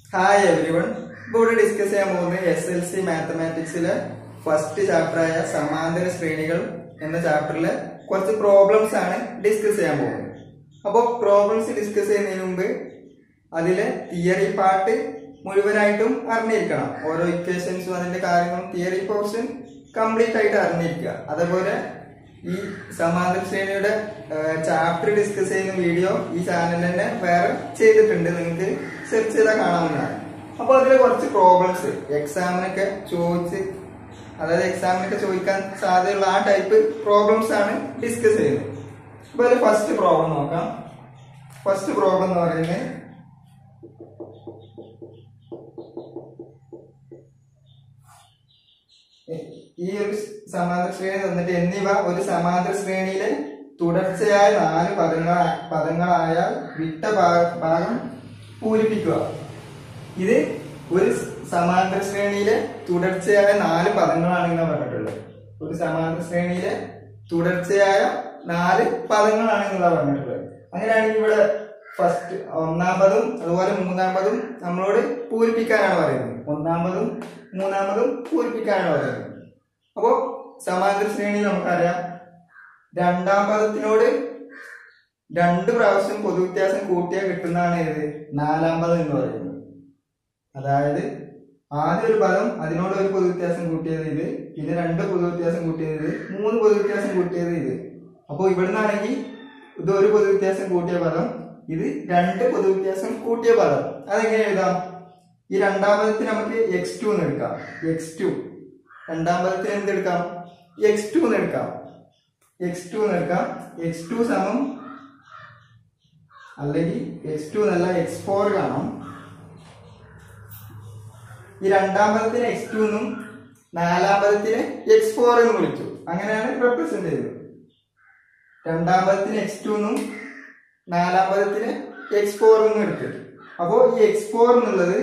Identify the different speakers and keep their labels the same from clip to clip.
Speaker 1: hi every one ഇപ്പോൾ ഇവിടെ discuss ചെയ്യാൻ പോകുന്നത് എസ് എൽ സി മാത്തമാറ്റിക്സിലെ ഫസ്റ്റ് ചാപ്റ്ററായ സമാന്തര ശ്രേണികൾ എന്ന ചാപ്റ്ററിലെ കുറച്ച് പ്രോബ്ലംസ് ആണ് ഡിസ്കസ് ചെയ്യാൻ പോകുന്നത് അപ്പോൾ പ്രോബ്ലംസ് ഡിസ്കസ് ചെയ്യുന്നതിന് മുമ്പ് അതിലെ തിയറി പാർട്ട് മുഴുവനായിട്ടും അറിഞ്ഞിരിക്കണം ഓരോ ഇക്വേഷൻസും അതിന്റെ കാര്യങ്ങളും തിയറി പോർഷൻ കംപ്ലീറ്റ് ആയിട്ട് അറിഞ്ഞിരിക്കുക അതേപോലെ ഈ സമാന്തര ശ്രേണിയുടെ ചാപ്റ്റർ ഡിസ്കസ് ചെയ്യുന്ന വീഡിയോ ഈ ചാനലിൽ തന്നെ വേറെ ചെയ്തിട്ടുണ്ട് നിങ്ങൾക്ക് സെർച്ച് ചെയ്താൽ കാണാവുന്നതാണ് അപ്പോൾ അതിൽ കുറച്ച് പ്രോബ്ലംസ് എക്സാമിനൊക്കെ ചോദിച്ച് അതായത് എക്സാമിനൊക്കെ ചോദിക്കാൻ സാധ്യതയുള്ള ആ ടൈപ്പ് പ്രോബ്ലംസ് ആണ് ഡിസ്കസ് ചെയ്യുന്നത് അപ്പോൾ അതിൽ ഫസ്റ്റ് പ്രോബ്ലം നോക്കാം ഫസ്റ്റ് പ്രോബ്ലം എന്ന് പറയുന്നത് ഈ ഒരു സമാന്തര ശ്രേണി തന്നിട്ട് എന്നിവ ഒരു സമാന്തര ശ്രേണിയിലെ തുടർച്ചയായ നാല് പദങ്ങൾ പദങ്ങളായാൽ വിട്ട ഭാ- ഭാഗം പൂരിപ്പിക്കുക ഇത് ഒരു സമാന്തര ശ്രേണിയിലെ തുടർച്ചയായ നാല് പദങ്ങളാണ് ഇങ്ങനെ പറഞ്ഞിട്ടുള്ളത് ഒരു സമാന്തര ശ്രേണിയിലെ തുടർച്ചയായ നാല് പദങ്ങളാണ് എന്നുള്ള പറഞ്ഞിട്ടുള്ളത് അങ്ങനെയാണെങ്കിൽ ഇവിടെ ഫസ്റ്റ് ഒന്നാമതും അതുപോലെ മൂന്നാമതും നമ്മളോട് പൂരിപ്പിക്കാനാണ് പറയുന്നത് ഒന്നാമതും മൂന്നാമതും പൂരിപ്പിക്കാനാണ് പറയുന്നത് അപ്പോ സമാന്തര ശ്രേണി നമുക്കറിയാം രണ്ടാം പദത്തിനോട് രണ്ട് പ്രാവശ്യം പൊതുവ്യത്യാസം കൂട്ടിയാൽ കിട്ടുന്നതാണ് ഏത് നാലാം പദം എന്ന് പറയുന്നത് അതായത് ആദ്യ ഒരു പദം അതിനോട് ഒരു പൊതുവ്യത്യാസം കൂട്ടിയത് ഇത് പിന്നെ രണ്ട് പൊതുവ്യത്യാസം കൂട്ടിയത് ഇത് മൂന്ന് പൊതുവ്യത്യാസം കൂട്ടിയത് ഇത് അപ്പോൾ ഇവിടുന്നാണെങ്കിൽ ഇത് ഒരു പൊതുവ്യത്യാസം കൂട്ടിയ പദം ഇത് രണ്ട് പൊതുവ്യത്യാസം കൂട്ടിയ പദം അതെങ്ങനെ എഴുതാം ഈ രണ്ടാം പദത്തിന് നമുക്ക് എക്സ് ടു എന്ന് എടുക്കാം എക്സ് ടു രണ്ടാം പദത്തിന് എന്തെടുക്കാം എക്സ് ടു എന്ന് എടുക്കാം എക്സ് ടു എന്ന് എടുക്കാം എക്സ് ടു സമം അല്ലെങ്കിൽ എക്സ് ടു എന്നല്ല എക്സ് ഫോർ കാണാം ഈ രണ്ടാം പദത്തിന് എക്സ് ടു എന്നും നാലാം പദത്തിന് എക്സ് ഫോർ എന്ന് വിളിച്ചു അങ്ങനെയാണ് റെപ്രസെന്റ് ചെയ്തത് രണ്ടാം പദത്തിന് എക്സ് ടു എന്നും നാലാം പദത്തിന് എക്സ് ഫോർ എന്നും എടുത്തു അപ്പോ ഈ എക്സ് ഫോർ എന്നുള്ളത്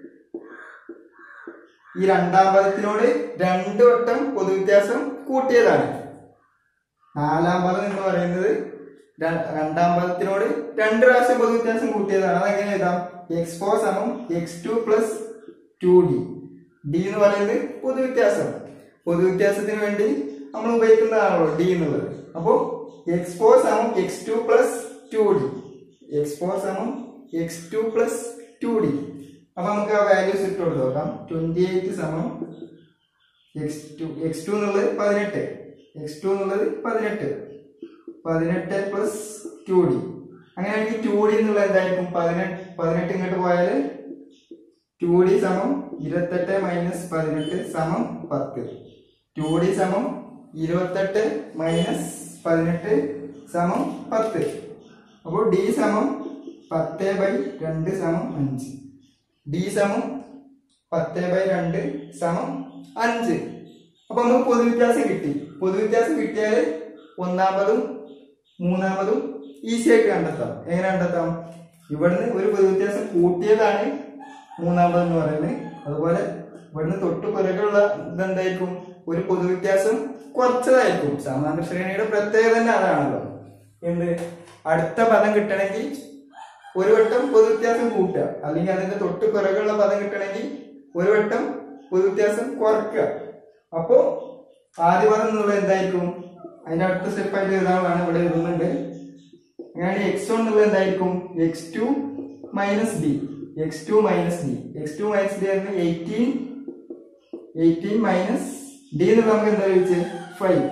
Speaker 1: ഈ രണ്ടാം പദത്തിനോട് രണ്ട് വട്ടം പൊതുവ്യത്യാസം കൂട്ടിയതാണ് നാലാം പദം എന്ന് പറയുന്നത് ര- രണ്ടാം പദത്തിനോട് രണ്ട് പ്രാവശ്യം പൊതുവ്യത്യാസം കൂട്ടിയതാണ് അതെങ്ങനെ എഴുതാം എക്സ് ഫോർ സമം x two plus two d d എന്ന് പറയുന്നത് പൊതുവ്യത്യാസം പൊതുവ്യത്യാസത്തിന് വേണ്ടി നമ്മൾ ഉപയോഗിക്കുന്നതാണല്ലോ ഡി എന്നുള്ളത് അപ്പോൾ എക്സ് ഫോർ സമം x two plus two d x four സമം x two plus two d അപ്പൊ നമുക്ക് ആ വാല്യൂസ് ഇട്ട് കൊടുത്ത് നോക്കാം ട്വന്റി എയ്റ്റ് സമം എക്സ് ടു എക്സ് ടു എന്നുള്ളത് പതിനെട്ട് എക്സ് ടു എന്നുള്ളത് പതിനെട്ട് പതിനെട്ട് പ്ലസ് ടു ഡി അങ്ങനെയാണെങ്കിൽ ടു ഡി എന്നുള്ളത് എന്തായിരിക്കും പതിനെട്ട് പതിനെട്ട് ഇങ്ങോട്ട് പോയാൽ ടു ഡി സമം ഇരുപത്തെട്ട് മൈനസ് പതിനെട്ട് സമം പത്ത് ടു ഡി സമം ഇരുപത്തെട്ട് മൈനസ് പതിനെട്ട് സമം പത്ത് അപ്പോൾ ഡി സമം പത്ത് ബൈ രണ്ട് സമം അഞ്ച് ഡി സമം പത്ത് ബൈ രണ്ട് സമം അഞ്ച് അപ്പൊ നമുക്ക് പൊതുവ്യത്യാസം കിട്ടി പൊതുവ്യത്യാസം കിട്ടിയാൽ ഒന്നാമതും മൂന്നാമതും ഈസി ആയിട്ട് കണ്ടെത്താം എങ്ങനെ കണ്ടെത്താം ഇവിടുന്ന് ഒരു പൊതുവ്യത്യാസം കൂട്ടിയതാണ് മൂന്നാമത് എന്ന് പറയുന്നത് അതുപോലെ ഇവിടുന്ന് തൊട്ട് പുറകുള്ള ഇതെന്തായിരിക്കും ഒരു പൊതുവ്യത്യാസം കുറച്ചതായിരിക്കും സമാന്തര ശ്രേണിയുടെ പ്രത്യേകത തന്നെ അതാണല്ലോ എന്ത് അടുത്ത പദം കിട്ടണമെങ്കിൽ ഒരു വട്ടം പൊതുവ്യത്യാസം കൂട്ടുക അല്ലെങ്കിൽ അതിന്റെ തൊട്ട് പിറകുള്ള പദം കിട്ടണമെങ്കിൽ ഒരു വട്ടം പൊതുവ്യത്യാസം കുറക്കുക അപ്പോ ആദ്യ പദം എന്നുള്ളത് എന്തായിരിക്കും അതിന്റെ അടുത്ത സ്റ്റെപ്പായിട്ട് എഴുതാനുള്ളതാണ് ഇവിടെ എഴുതുന്നുണ്ട് അങ്ങനെയാണെങ്കിൽ എക്സ് വൺ എന്നുള്ളത് എന്തായിരിക്കും x two minus d x two minus d x two minus d എന്ന് എയ്റ്റീൻ എയ്റ്റീൻ മൈനസ് ഡി എന്നുള്ളത് നമുക്ക് എന്താ ചോദിച്ചത് ഫൈവ്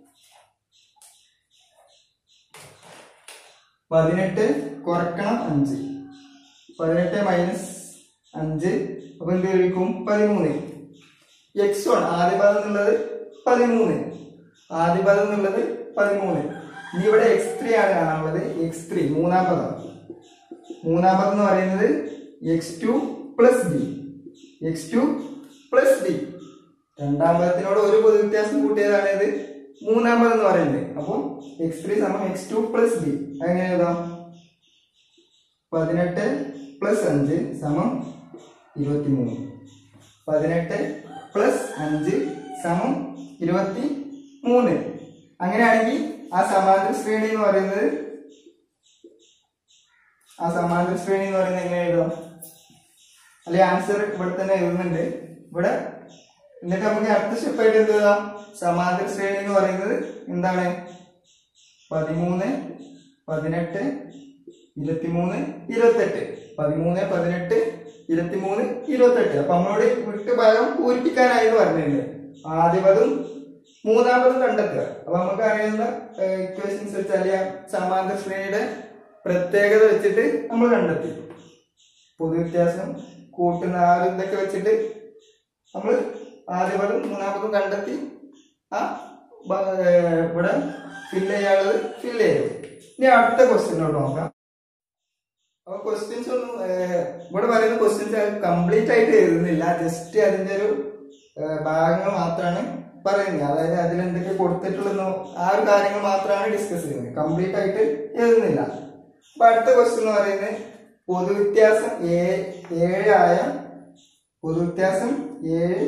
Speaker 1: പതിനെട്ട് കുറക്കണം അഞ്ച് പതിനെട്ട് മൈനസ് അഞ്ച് അപ്പൊ എന്ത് കഴിക്കും പതിമൂന്ന് എക്സ് വൺ ആദ്യ പദം എന്നുള്ളത് പതിമൂന്ന് ആദ്യ പദം എന്നുള്ളത് പതിമൂന്ന് ഇനി ഇവിടെ എക്സ് ത്രീ ആണ് കാണാനുള്ളത് എക്സ് ത്രീ മൂന്നാം പദം മൂന്നാം പദം എന്ന് പറയുന്നത് x two plus d x two plus d രണ്ടാം പദത്തിനോട് ഒരു പൊതു വ്യത്യാസം കൂട്ടിയതാണ് ഇത് മൂന്നാം പദം എന്ന് പറയുന്നത് അപ്പോൾ എക്സ് ത്രീ സമം എക്സ് ടു പ്ലസ് ഡി എങ്ങനെ എഴുതാം പതിനെട്ട് പ്ലസ് അഞ്ച് സമം ഇരുപത്തി മൂന്ന് പതിനെട്ട് പ്ലസ് അഞ്ച് സമം ഇരുപത്തി മൂന്ന് അങ്ങനെയാണെങ്കിൽ ആ സമാന്തര ശ്രേണി എന്ന് പറയുന്നത് ആ സമാന്തര ശ്രേണി എന്ന് പറയുന്നത് എങ്ങനെ എഴുതാം അല്ലെ ആൻസർ ഇവിടെ തന്നെ എഴുതുന്നുണ്ട് ഇവിടെ എന്നിട്ട് നമുക്ക് അടുത്ത സ്റ്റെപ്പ് ആയിട്ട് എന്ത് എഴുതാം സമാന്തര ശ്രേണി എന്ന് പറയുന്നത് എന്താണ് പതിമൂന്ന് പതിനെട്ട് ഇരുപത്തിമൂന്ന് ഇരുപത്തെട്ട് പതിമൂന്ന് പതിനെട്ട് ഇരുപത്തിമൂന്ന് ഇരുപത്തെട്ട് അപ്പൊ നമ്മളോട് വിട്ട് ഭാഗം പൂരിപ്പിക്കാനായി എന്ന് പറഞ്ഞിട്ടുണ്ട് ആദ്യപതും മൂന്നാമതും കണ്ടെത്തുക അപ്പൊ നമുക്ക് അറിയുന്ന ഇക്വേഷൻസ് വെച്ച് അല്ലെങ്കിൽ സമാന്തര ശ്രേണിയുടെ പ്രത്യേകത വെച്ചിട്ട് നമ്മൾ കണ്ടെത്തി പൊതുവ്യത്യാസം കൂട്ടുന്ന ആ ഒരു ഇതൊക്കെ വെച്ചിട്ട് നമ്മൾ ആദ്യപതും മൂന്നാമതും കണ്ടെത്തി ആ ബ- ഏർ ഇവിടെ ഫില്ല് ചെയ്യാനുള്ളത് ഫില്ല് ചെയ്തു ഇനി അടുത്ത ക്വസ്റ്റ്യനിലോട്ട് നോക്കാം അപ്പൊ ക്വസ്റ്റ്യൻസ് ഒന്നും ഏർ, ഇവിടെ പറയുന്ന ക്വസ്റ്റ്യൻസ് കംപ്ലീറ്റ് ആയിട്ട് എഴുതുന്നില്ല ജസ്റ്റ് അതിന്റെ ഒരു ഏർ, ഭാഗങ്ങൾ മാത്രമാണ് പറയുന്നത് അതായത് അതിൽ എന്തൊക്കെ കൊടുത്തിട്ടുള്ളതെന്നോ ആ ഒരു കാര്യങ്ങൾ മാത്രമാണ് ഡിസ്കസ് ചെയ്യുന്നത് കംപ്ലീറ്റ് ആയിട്ട് എഴുതുന്നില്ല അപ്പൊ അടുത്ത ക്വസ്റ്റ്യൻ എന്ന് പറയുന്നത് പൊതുവ്യത്യാസം ഏ- ഏഴ് ആയ പൊതുവ്യത്യാസം ഏഴ്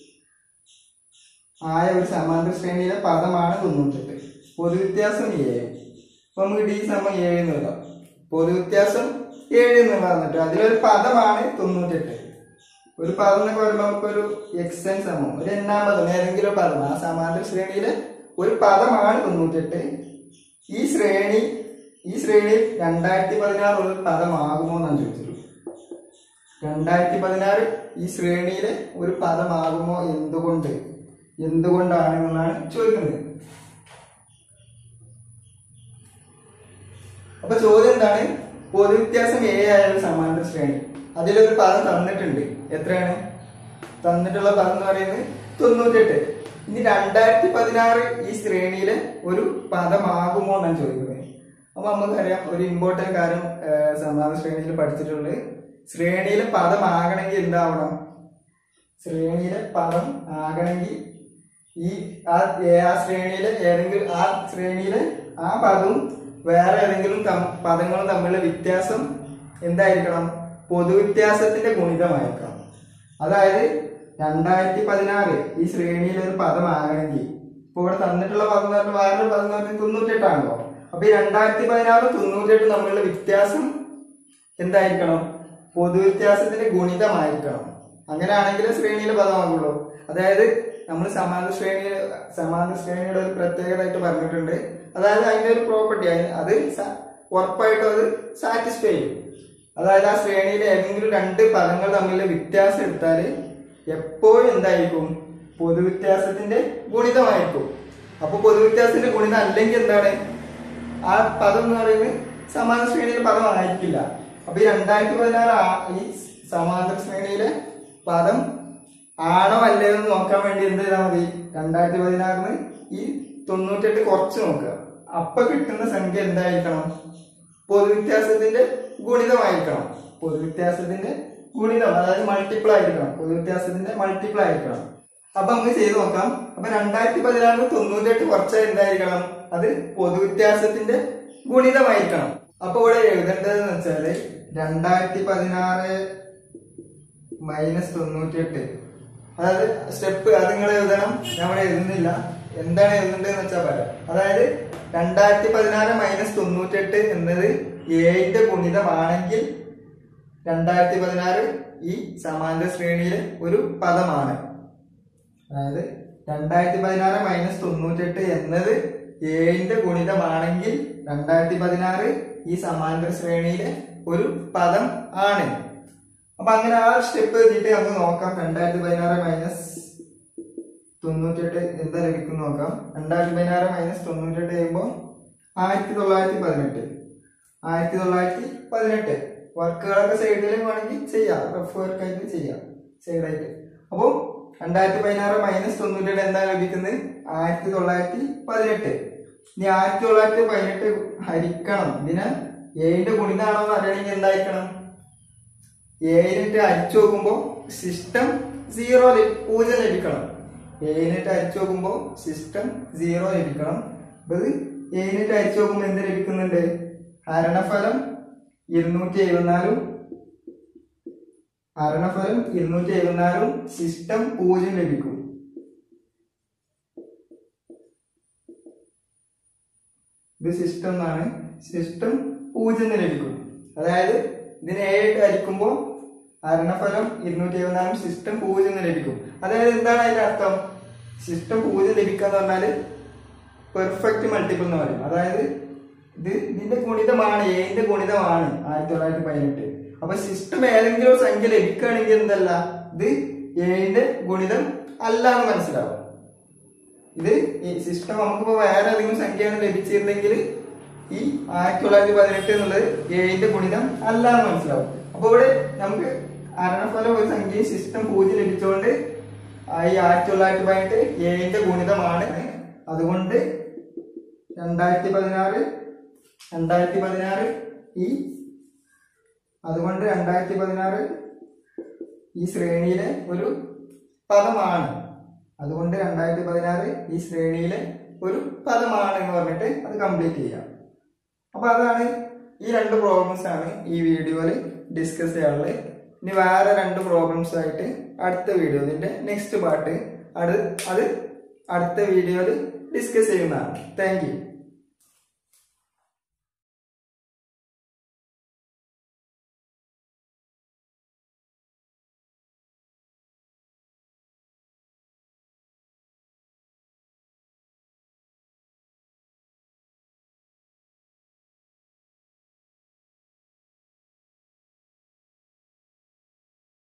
Speaker 1: ആയ ഒരു സമാന്തര ശ്രേണിയിലെ പദമാണ് തൊണ്ണൂറ്റെട്ട് പൊതുവ്യത്യാസം ഏഴ് അപ്പൊ നമുക്ക് ഡി സമം ഏഴ് എന്ന് എഴുതാം പൊതുവ്യത്യാസം ഏഴ് എന്ന് പറഞ്ഞിട്ട് അതിലൊരു പദമാണ് തൊണ്ണൂറ്റെട്ട് ഒരു പദം എന്നൊക്കെ പറയുമ്പോൾ നമുക്കൊരു എക്സ്റ്റൻ സമം ഒരു എണ്ണാം പദം ഏതെങ്കിലും ഒരു പദം ആ സമാന്തര ശ്രേണിയിലെ ഒരു പദമാണ് തൊണ്ണൂറ്റെട്ട് ഈ ശ്രേണി ഈ ശ്രേണിയിൽ രണ്ടായിരത്തി പതിനാറ് ഒരു പദമാകുമോ എന്നാണ് ചോദിച്ചത് രണ്ടായിരത്തി പതിനാറ് ഈ ശ്രേണിയിലെ ഒരു പദമാകുമോ എന്തുകൊണ്ട് എന്തുകൊണ്ടാണ് എന്നാണ് ചോദിക്കുന്നത് അപ്പൊ ചോദ്യം എന്താണ് പൊതുവ്യത്യാസം ഏ ആയ ഒരു സമാന്തര ശ്രേണി അതിലൊരു പദം തന്നിട്ടുണ്ട് എത്രയാണ് തന്നിട്ടുള്ള പദം എന്ന് പറയുന്നത് തൊണ്ണൂറ്റെട്ട് ഇനി രണ്ടായിരത്തി പതിനാറ് ഈ ശ്രേണിയിലെ ഒരു പദമാകുമോ എന്നാണ് ചോദിക്കുന്നത് അപ്പൊ നമുക്കറിയാം ഒരു ഇമ്പോർട്ടന്റ് കാര്യം ഏർ, സമാന്തര ശ്രേണിയിൽ പഠിച്ചിട്ടുള്ളത് ശ്രേണിയിലെ പദമാകണമെങ്കിൽ എന്താവണം ശ്രേണിയിലെ പദം ആകണമെങ്കിൽ ഈ ആ ഏ- ആ ശ്രേണിയിലെ ഏതെങ്കിലും ആ ശ്രേണിയിലെ ആ പദവും വേറെ ഏതെങ്കിലും തം- പദങ്ങളും തമ്മിലുള്ള വ്യത്യാസം എന്തായിരിക്കണം പൊതുവ്യത്യാസത്തിന്റെ ഗുണിതമായിരിക്കണം അതായത് രണ്ടായിരത്തി പതിനാറ് ഈ ശ്രേണിയിലെ ഒരു പദമാകണമെങ്കിൽ ഇപ്പൊ ഇവിടെ തന്നിട്ടുള്ള പദം എന്ന് പറഞ്ഞാൽ വേറൊരു പദം എന്ന് പറഞ്ഞാൽ തൊണ്ണൂറ്റെട്ടാണല്ലോ അപ്പൊ ഈ രണ്ടായിരത്തി പതിനാറും തൊണ്ണൂറ്റെട്ടും തമ്മിലുള്ള വ്യത്യാസം എന്തായിരിക്കണം പൊതുവ്യത്യാസത്തിന്റെ ഗുണിതമായിരിക്കണം അങ്ങനെയാണെങ്കിലേ ശ്രേണിയിലെ പദമാകുള്ളൂ അതായത് നമ്മൾ സമാന്തര ശ്രേണി സമാന്തര ശ്രേണിയുടെ ഒരു പ്രത്യേകതയായിട്ട് പറഞ്ഞിട്ടുണ്ട് അതായത് അതിന്റെ ഒരു പ്രോപ്പർട്ടി അത് സ- ഉറപ്പായിട്ടും അത് സാറ്റിസ്ഫൈ ചെയ്യും അതായത് ആ ശ്രേണിയിലെ ഏതെങ്കിലും രണ്ട് പദങ്ങൾ തമ്മിലുള്ള വ്യത്യാസം എടുത്താൽ എപ്പോഴും എന്തായിരിക്കും പൊതുവ്യത്യാസത്തിന്റെ ഗുണിതമായിരിക്കും അപ്പൊ പൊതുവ്യത്യാസത്തിന്റെ ഗുണിതം അല്ലെങ്കിൽ എന്താണ് ആ പദം എന്ന് പറയുന്നത് സമാന്തര ശ്രേണിയിലെ പദമായിരിക്കില്ല അപ്പൊ ഈ രണ്ടായിരത്തി പതിനാറ് ആ- ഈ സമാന്തര ശ്രേണിയിലെ പദം ആണോ അല്ലയോ എന്ന് നോക്കാൻ വേണ്ടി എന്ത് ചെയ്താൽ മതി രണ്ടായിരത്തി പതിനാറിന് ഈ തൊണ്ണൂറ്റെട്ട് കുറച്ച് നോക്കുക അപ്പൊ കിട്ടുന്ന സംഖ്യ എന്തായിരിക്കണം പൊതുവ്യത്യാസത്തിന്റെ ഗുണിതമായിരിക്കണം പൊതുവ്യത്യാസത്തിന്റെ ഗുണിതം അതായത് മൾട്ടിപ്പിൾ ആയിരിക്കണം പൊതുവ്യത്യാസത്തിന്റെ മൾട്ടിപ്പിൾ ആയിരിക്കണം അപ്പൊ നമുക്ക് ചെയ്ത് നോക്കാം അപ്പൊ രണ്ടായിരത്തി പതിനാറിന് തൊണ്ണൂറ്റെട്ട് കുറച്ച് എന്തായിരിക്കണം അത് പൊതുവ്യത്യാസത്തിന്റെ ഗുണിതമായിരിക്കണം അപ്പൊ ഇവിടെ എഴുതേണ്ടതെന്ന് വെച്ചാല് രണ്ടായിരത്തി പതിനാറ് മൈനസ് തൊണ്ണൂറ്റിയെട്ട് അതായത് സ്റ്റെപ്പ് അത് നിങ്ങൾ എഴുതണം ഞാൻ ഇവിടെ എഴുതുന്നില്ല എന്താണ് എഴുതേണ്ടതെന്ന് വെച്ചാൽ പറയാം അതായത് രണ്ടായിരത്തി പതിനാറ് മൈനസ് തൊണ്ണൂറ്റെട്ട് എന്നത് ഏഴിന്റെ ഗുണിതമാണെങ്കിൽ രണ്ടായിരത്തി പതിനാറ് ഈ സമാന്തര ശ്രേണിയിലെ ഒരു പദമാണ് അതായത് രണ്ടായിരത്തി പതിനാറ് മൈനസ് തൊണ്ണൂറ്റെട്ട് എന്നത് ഏഴിന്റെ ഗുണിതമാണെങ്കിൽ രണ്ടായിരത്തി പതിനാറ് ഈ സമാന്തര ശ്രേണിയിലെ ഒരു പദം ആണ് അപ്പൊ അങ്ങനെ ആ സ്റ്റെപ്പ് എഴുതിയിട്ട് നമുക്ക് നോക്കാം രണ്ടായിരത്തി പതിനാറ് മൈനസ് തൊണ്ണൂറ്റെട്ട് എന്താ ലഭിക്കും നോക്കാം രണ്ടായിരത്തി പതിനാറ് മൈനസ് തൊണ്ണൂറ്റെട്ട് ചെയ്യുമ്പോൾ ആയിരത്തി തൊള്ളായിരത്തി പതിനെട്ട് ആയിരത്തി തൊള്ളായിരത്തി പതിനെട്ട് വർക്കുകളൊക്കെ സൈഡിൽ വേണമെങ്കിൽ ചെയ്യാം റഫ് വർക്ക് ആയിട്ട് ചെയ്യാം സൈഡായിട്ട് അപ്പോൾ രണ്ടായിരത്തി പതിനാറ് മൈനസ് തൊണ്ണൂറ്റെട്ട് എന്താ ലഭിക്കുന്നത് ആയിരത്തി തൊള്ളായിരത്തി പതിനെട്ട് ഇനി ആയിരത്തി തൊള്ളായിരത്തി പതിനെട്ട് ഹരിക്കണം ഇതിന് ഏഴിന്റെ ഗുണിതാണോ എന്ന് അറിയണമെങ്കിൽ എന്തായിരിക്കണം ഏഴിനിട്ട് അരിച്ചു നോക്കുമ്പോൾ സിസ്റ്റം സീറോ പൂജ്യം ലഭിക്കണം ഏഴിനിട്ട് അരിച്ചു നോക്കുമ്പോൾ സിസ്റ്റം സീറോ ലഭിക്കണം അപ്പൊ ഇത് ഏഴിനിട്ട് അരിച്ചു നോക്കുമ്പോൾ എന്ത് ലഭിക്കുന്നുണ്ട് ഹരണഫലം ഇരുന്നൂറ്റി എഴുപത്തിനാലും ഹരണഫലം ഇരുന്നൂറ്റി എഴുപത്തിനാലും സിസ്റ്റം പൂജ്യം ലഭിക്കും ഇത് സിസ്റ്റം എന്നാണ് സിസ്റ്റം പൂജ്യം എന്ന് ലഭിക്കും അതായത് ഇതിനെ ഏഴായിട്ട് ഹരിക്കുമ്പോൾ ഹരണഫലം ഇരുന്നൂറ്റി എഴുപത്തിനാലും സിസ്റ്റം പൂജ്യം എന്ന് ലഭിക്കും അതായത് എന്താണ് അതിന്റെ അർത്ഥം സിസ്റ്റം പൂജ്യം ലഭിക്കുക എന്ന് പറഞ്ഞാല് പെർഫെക്റ്റ് മൾട്ടിപ്പിൾ എന്ന് പറയും അതായത് ഇത് ഇതിന്റെ ഗുണിതമാണ് ഏതിന്റെ ഗുണിതമാണ് ആയിരത്തി തൊള്ളായിരത്തി പതിനെട്ട് അപ്പൊ സിസ്റ്റം ഏതെങ്കിലും ഒരു സംഖ്യ ലഭിക്കുകയാണെങ്കിൽ എന്തല്ല ഇത് ഏഴിന്റെ ഗുണിതം അല്ല എന്ന് മനസ്സിലാവും ഇത് ഈ സിസ്റ്റം നമുക്കിപ്പോ വേറെ ഏതെങ്കിലും സംഖ്യയാണ് ലഭിച്ചിരുന്നെങ്കിൽ ഈ ആയിരത്തി തൊള്ളായിരത്തി പതിനെട്ട് എന്നുള്ളത് ഏഴിന്റെ ഗുണിതം അല്ല എന്ന് മനസ്സിലാവും അപ്പൊ ഇവിടെ നമുക്ക് അരണഫലം ഒരു സംഖ്യ സിസ്റ്റം പൂജ്യം ലഭിച്ചുകൊണ്ട് ആ ഈ ആയിരത്തി തൊള്ളായിരത്തി പതിനെട്ട് ഏഴിന്റെ ഗുണിതമാണ് അതുകൊണ്ട് രണ്ടായിരത്തി പതിനാറ് രണ്ടായിരത്തി പതിനാറ് ഈ അതുകൊണ്ട് രണ്ടായിരത്തി പതിനാറ് ഈ ശ്രേണിയിലെ ഒരു പദമാണ് അതുകൊണ്ട് രണ്ടായിരത്തി പതിനാറ് ഈ ശ്രേണിയിലെ ഒരു പദമാണ് എന്ന് പറഞ്ഞിട്ട് അത് കംപ്ലീറ്റ് ചെയ്യാം അപ്പൊ അതാണ് ഈ രണ്ട് പ്രോബ്ലംസ് ആണ് ഈ വീഡിയോയിൽ ഡിസ്കസ് ചെയ്യാനുള്ളത് ഇനി വേറെ രണ്ട് പ്രോബ്ലംസ് ആയിട്ട് അടുത്ത വീഡിയോ ഇതിന്റെ നെക്സ്റ്റ് പാർട്ട് അത് അത് അടുത്ത വീഡിയോയിൽ ഡിസ്കസ് ചെയ്യുന്നതാണ് താങ്ക് യു